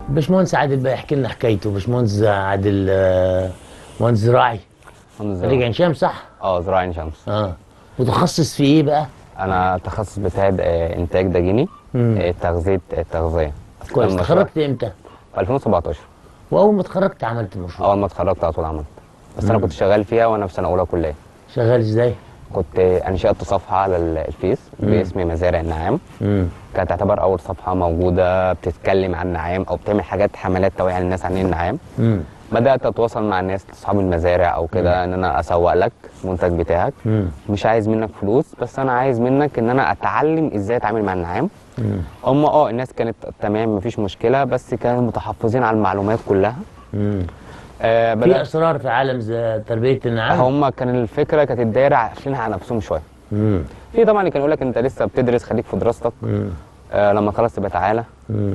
باشمهندس عادل بقى يحكي لنا حكايته باشمهندس عادل آه، مهندس زراعي الحمد خريج لله عين شمس صح؟ اه زراعة عين شمس اه متخصص في ايه بقى؟ انا التخصص بتاعي د- آه، انتاج دجيني مم. آه، تغذيه آه، تغذيه كويس المشروع اتخرجت امتى؟ في 2017 واول ما اتخرجت عملت مشروع اول ما اتخرجت على طول عملت بس انا كنت شغال فيها وانا في سنه اولى كليه شغال ازاي؟ كنت آه، انشات صفحه على ال- الفيس باسم مزارع النعام امم كانت تعتبر اول صفحه موجوده بتتكلم عن النعام او بتعمل حاجات حملات توعيه للناس عن النعام امم بدات اتواصل مع الناس اصحاب المزارع او كده ان انا اسوق لك المنتج بتاعك امم مش عايز منك فلوس بس انا عايز منك ان انا اتعلم ازاي اتعامل مع النعام امم هم اه الناس كانت تمام مفيش مشكله بس كانوا متحفظين على المعلومات كلها امم آه في بدأ اسرار في عالم ز- تربيه النعام هم كان الفكره كانت الدايره عارفينها على نفسهم شويه امم في طبعا اللي كان يقول لك انت لسه بتدرس خليك في دراستك امم آه لما خلاص تبقى تعالى امم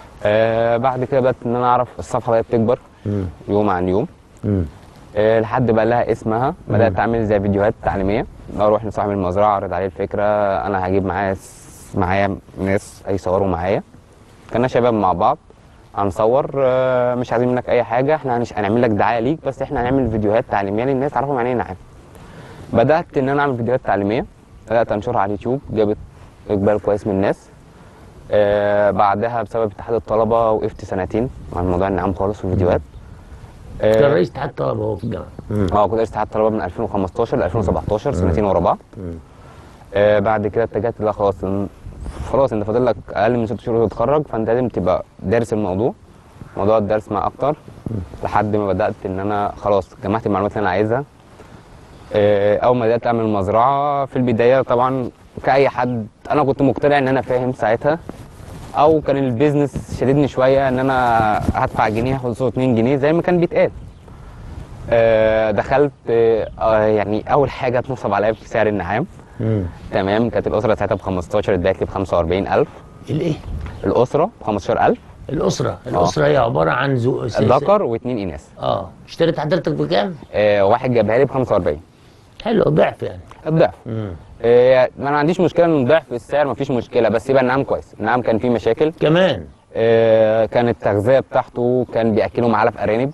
آه بعد كده بدات ان انا اعرف الصفحه بدات تكبر امم يوم عن يوم امم آه لحد بقى لها اسمها بدات اعمل زي فيديوهات تعليميه اروح لصاحب المزرعه اعرض عليه الفكره انا هجيب معايا س- معايا ناس هيصوروا معايا كنا شباب مع بعض هنصور آه، مش عايزين منك اي حاجه احنا هنش... هنعمل لك دعايه ليك بس احنا هنعمل فيديوهات تعليميه للناس تعرفوا يعني ايه نعام بدات ان انا اعمل فيديوهات تعليميه بدات انشرها على اليوتيوب جابت اقبال كويس من الناس آه بعدها بسبب اتحاد الطلبه وقفت سنتين عن موضوع النعام خالص في الفيديوهات كان اه رئيس اتحاد الطلبه هو في الجامعه امم آه، كنت رئيس اتحاد الطلبه من 2015 ل 2017 سنتين ورا بعض آه بعد كده اتجهت لا خلاص إن- خلاص انت فاضل لك اقل من ست شهور تتخرج فانت لازم تبقى دارس الموضوع موضوع الدرس مع اكتر لحد ما بدات ان انا خلاص جمعت المعلومات اللي انا عايزها آه، اول ما بدات اعمل مزرعه في البدايه طبعا كاي حد انا كنت مقتنع ان انا فاهم ساعتها او كان البيزنس شددني شويه ان انا هدفع جنيه هاخد صوت 2 جنيه زي ما كان بيتقال آه، دخلت آه، آه، يعني اول حاجه اتنصب عليا في سعر النعام امم تمام كانت الاسره ساعتها ب 15 اتباعت لي ب 45000 الايه؟ الاسره ب 15000 الاسره الاسره هي عباره عن زو... س- ذكر واثنين اناث اه اشتريت حضرتك بكام؟ آه، واحد جابها لي ب 45 حلو ضعف يعني الضعف امم آه، ما انا عنديش مشكله ان ضعف السعر ما فيش مشكله بس يبقى النعام كويس النعام كان فيه مشاكل كمان آه، كان التغذيه بتاعته كان بياكلهم علف ارانب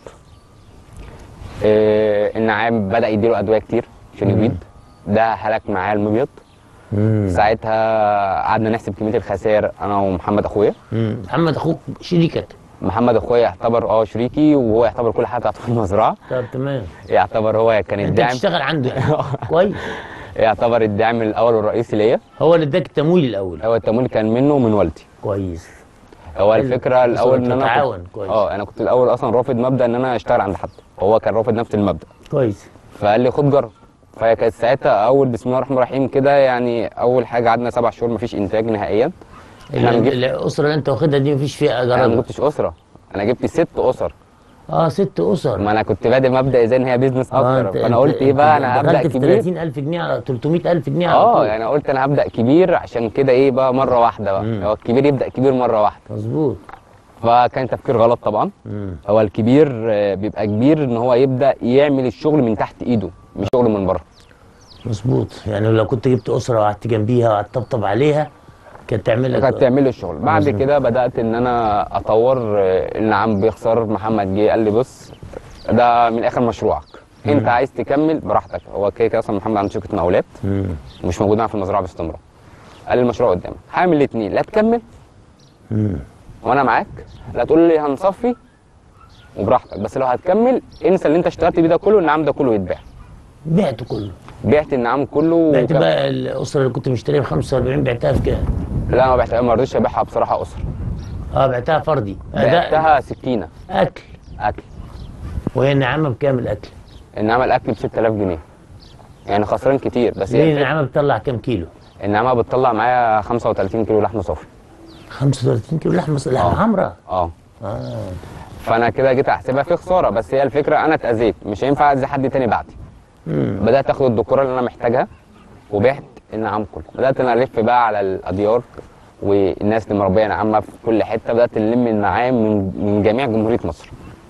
آه، النعام بدا يديله ادويه كتير عشان يبيض ده هلك معاه المبيض امم ساعتها قعدنا نحسب كميه الخسائر انا ومحمد اخويا مم. محمد اخوك شريكك محمد اخويا يعتبر اه شريكي وهو يعتبر كل حاجه بتاعته في المزرعه طب تمام يعتبر هو كان انت الداعم بتشتغل عنده يعني كويس يعتبر الداعم الاول والرئيسي ليا هو اللي اداك التمويل الاول هو التمويل كان منه ومن والدي كويس هو حلو. الفكره الاول ان انا تتعاون كنت- كويس. اه انا كنت الاول اصلا رافض مبدا ان انا اشتغل عند حد هو كان رافض نفس المبدا كويس فقال لي خد جرب فهي كانت ساعتها اول بسم الله الرحمن الرحيم كده يعني اول حاجه قعدنا سبع شهور مفيش انتاج نهائيا احنا ال- هنجيب الاسره اللي انت واخدها دي مفيش فيها انا ما جرد جبتش اسره انا جبت ست اسر اه ست اسر ما انا كنت بادئ مبدا ازاي ان هي بيزنس آه، اكتر أنت- فانا أنت- قلت ايه بقى انا دخلت هبدا في كبير 30000 جنيه على 300000 جنيه على اه طول. يعني قلت انا هبدا كبير عشان كده ايه بقى مره واحده بقى مم. هو الكبير يبدا كبير مره واحده مظبوط فكان تفكير غلط طبعا مم. هو الكبير آه، بيبقى كبير ان هو يبدا يعمل الشغل من تحت ايده مش شغل من بره مظبوط يعني لو كنت جبت اسره وقعدت جنبيها وقعدت تطبطب عليها كانت تعمل لك كانت تعمل لي الشغل بعد مظبوط. كده بدات ان انا اطور آه، النعام بيخسر محمد جه قال لي بص ده من اخر مشروعك انت عايز تكمل براحتك هو كده كده اصلا محمد عنده شركه مقاولات مم. ومش موجود معاه في المزرعه باستمرار قال لي المشروع قدامك هعمل الاثنين لا تكمل مم. وانا معاك لا تقول لي هنصفي وبراحتك بس لو هتكمل انسى اللي انت اشتغلت بيه ده كله النعام ده كله يتباع بعته كله بعت النعام كله بعت وكم- بقى الاسره اللي كنت مشتريها ب 45 بعتها في كام؟ لا ما بعتها ما رضيتش ابيعها بصراحه اسر اه بعتها فردي آه، ده بعتها سكينه اكل اكل وهي النعامه بكام الاكل؟ النعامه الاكل ب 6000 جنيه يعني خسران كتير بس هي ليه الفكرة- النعامه بتطلع كام كيلو؟ النعامه بتطلع معايا 35 كيلو لحمه صافي 35 كيلو لحمه لحمه آه. حمراء اه اه فانا كده جيت احسبها في خساره بس هي الفكره انا اتاذيت مش هينفع اذي حد تاني بعدي مم. بدات اخد الدكوره اللي انا محتاجها وبعت النعام كله بدات انا الف بقى على الاديار والناس اللي مربيه نعامه في كل حته بدات نلم النعام من من جميع جمهوريه مصر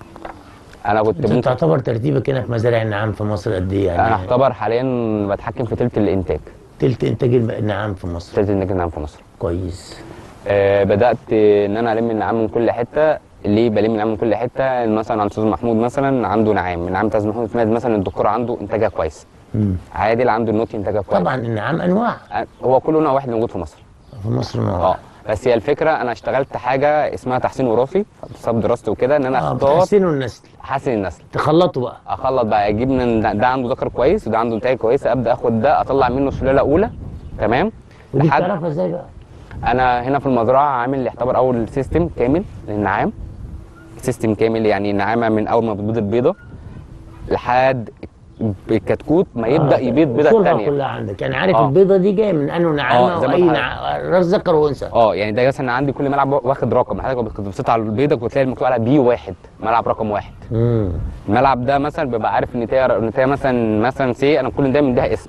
انا كنت انت ممكن تعتبر ترتيبك هنا في مزارع النعام في مصر قد ايه يعني؟ انا اعتبر حاليا بتحكم في تلت الانتاج تلت انتاج الم- النعام في مصر تلت الانتاج النعام في مصر كويس آه بدات ان انا الم النعام من كل حته ليه بلم نعام من كل حته مثلا عند استاذ محمود مثلا عنده نعام نعام استاذ محمود سمعت مثلا الدكتور عنده انتاجها كويس مم. عادل عنده النوتي انتاجها كويس طبعا النعام انواع هو كل نوع واحد موجود في مصر في مصر نوع اه بس هي الفكره انا اشتغلت حاجه اسمها تحسين وراثي بسبب دراستي وكده ان انا اه اختار بتحسنوا النسل احسن النسل تخلطوا بقى اخلط بقى اجيب من ده, ده عنده ذكر كويس وده عنده نتائج كويسه ابدا اخد ده اطلع منه سلاله اولى تمام ودي لحد بتعرفها ازاي بقى؟ انا هنا في المزرعه عامل يعتبر اول سيستم كامل للنعام سيستم كامل يعني النعامه من اول ما بتبيض البيضه لحد الكتكوت ما يبدا آه، يبيض بيضه أصولها الثانيه كلها عندك يعني عارف آه. البيضه دي جايه من انه نعامه آه، زي ما واي بقول نع... راس ذكر وانثى اه يعني ده مثلا عندي كل ملعب واخد رقم حضرتك كنت بتبص على البيضه كنت تلاقي مكتوب عليها بي واحد ملعب رقم واحد امم الملعب ده مثلا ببقى عارف النتايه النتايه مثلا مثلا سي انا كل ده مديها اسم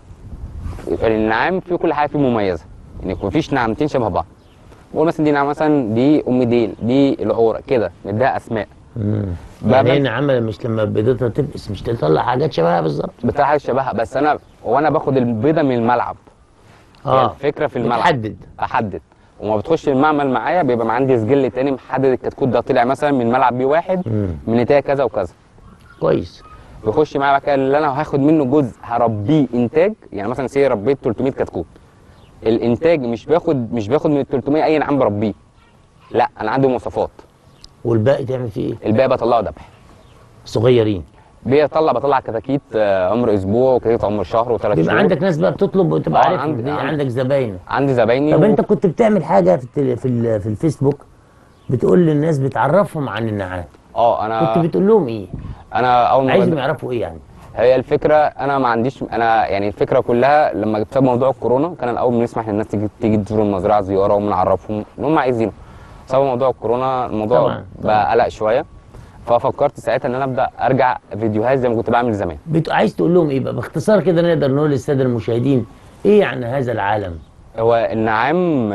النعام في كل حاجه فيه مميزه يعني مفيش نعمتين شبه بعض بقول مثلا دي نعمه مثلا دي ام ديل دي العوره كده مديها اسماء امم بقى يعني بس- هي نعامه مش لما بيضتها تبقس مش تطلع حاجات شبهها بالظبط بتاع حاجه شبهها بس انا وانا باخد البيضه من الملعب يعني اه الفكره في الملعب بتحدد احدد وما بتخش المعمل معايا بيبقى عندي سجل تاني محدد الكتكوت ده طلع مثلا من ملعب بي واحد مم. من نتايه كذا وكذا كويس بيخش معايا بعد كده اللي انا هاخد منه جزء هربيه انتاج يعني مثلا سي ربيت 300 كتكوت الانتاج مش باخد مش باخد من ال 300 اي نعام بربيه لا انا عندي مواصفات والباقي تعمل فيه ايه؟ الباقي بطلعه ذبح صغيرين بيطلع بطلع كتاكيت آه، عمر اسبوع وكتاكيت عمر شهر وثلاث بيبقى شهور عندك ناس بقى بتطلب وتبقى آه، عارف عندي- دي عندي. عندك زباين عندي زبايني طب و- انت كنت بتعمل حاجه في التل... في, ال... في الفيسبوك بتقول للناس بتعرفهم عن النعام اه كنت انا بتقول لهم ايه؟ انا اول ما عايزهم بدأ- يعرفوا ايه يعني؟ هي الفكره انا ما عنديش انا يعني الفكره كلها لما بسبب موضوع الكورونا كان الاول بنسمح للناس تيجي تيجي تزور المزرعه زياره وبنعرفهم اللي هم عايزينه بسبب موضوع الكورونا الموضوع طبعاً، بقى قلق شويه ففكرت ساعتها ان انا ابدا ارجع فيديوهات زي ما كنت بعمل زمان بت... عايز تقول لهم ايه بقى؟ باختصار كده نقدر نقول للساده المشاهدين ايه عن هذا العالم؟ هو النعام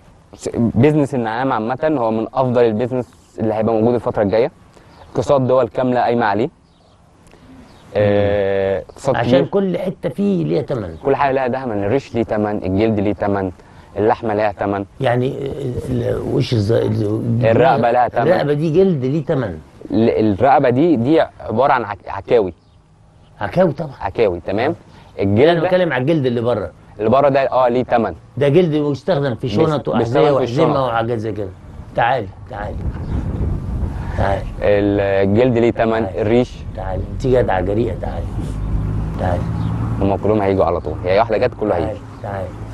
بيزنس النعام عامه هو من افضل البيزنس اللي هيبقى موجود الفتره الجايه اقتصاد دول كامله قايمه عليه آه، اقتصاد عشان كبير. كل حته فيه ليها ثمن كل حاجه لها ثمن الريش ليه ثمن الجلد ليه ثمن اللحمه ليها ثمن يعني ال- ال- وش الز... ال- الرقبة لها تمن. الرقبه دي جلد ليه ثمن ال- الرقبه دي دي عباره عن عك- عكاوي عكاوي طبعا عكاوي تمام انا الجلد ده بتكلم على الجلد اللي بره اللي بره ده اه ليه ثمن ده جلد بيستخدم في شنط بيستخدم واحذيه في واحزمه الشنط. وحاجات زي كده تعالي تعالي تعالي الجلد ليه ثمن الريش تعالي انت جدعه جريئه تعالي تعالي هم كلهم هيجوا على طول هي واحده جت كله تعالي هيجي تعالي